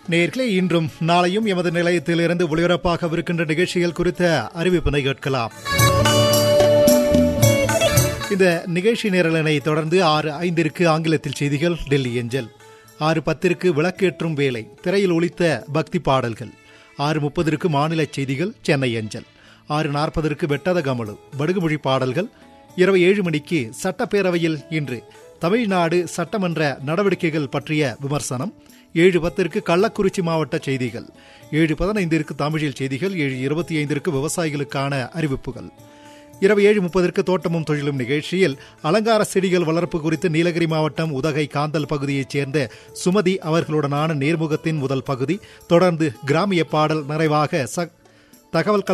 நேர்களே இன்றும் நாளையும் எமது நிலையத்திலிருந்து ஒளிபரப்பாகவிருக்கின்ற நிகழ்ச்சிகள் குறித்த அறிவிப்பினை கேட்கலாம் இந்த நிகழ்ச்சி நேரலனை தொடர்ந்து ஆறு ஐந்திற்கு ஆங்கிலத்தில் செய்திகள் டெல்லி ஏஞ்சல் ஆறு பத்திற்கு விளக்கேற்றும் வேலை திரையில் ஒலித்த பக்தி பாடல்கள் ஆறு முப்பதற்கு மாநில செய்திகள் சென்னை அஞ்சல் ஆறு நாற்பதற்கு வெட்டத கமலு வடுகுமொழி பாடல்கள் இரவு ஏழு மணிக்கு சட்டப்பேரவையில் இன்று தமிழ்நாடு சட்டமன்ற நடவடிக்கைகள் பற்றிய விமர்சனம் ஏழு பத்திற்கு கள்ளக்குறிச்சி மாவட்ட செய்திகள் ஏழு பதினைந்திற்கு தமிழில் செய்திகள் ஏழு இருபத்தி ஐந்திற்கு விவசாயிகளுக்கான அறிவிப்புகள் இரவு ஏழு முப்பதற்கு தோட்டமும் தொழிலும் நிகழ்ச்சியில் அலங்கார செடிகள் வளர்ப்பு குறித்து நீலகிரி மாவட்டம் உதகை காந்தல் பகுதியைச் சேர்ந்த சுமதி அவர்களுடனான நேர்முகத்தின் முதல் பகுதி தொடர்ந்து கிராமிய பாடல் நிறைவாக தகவல்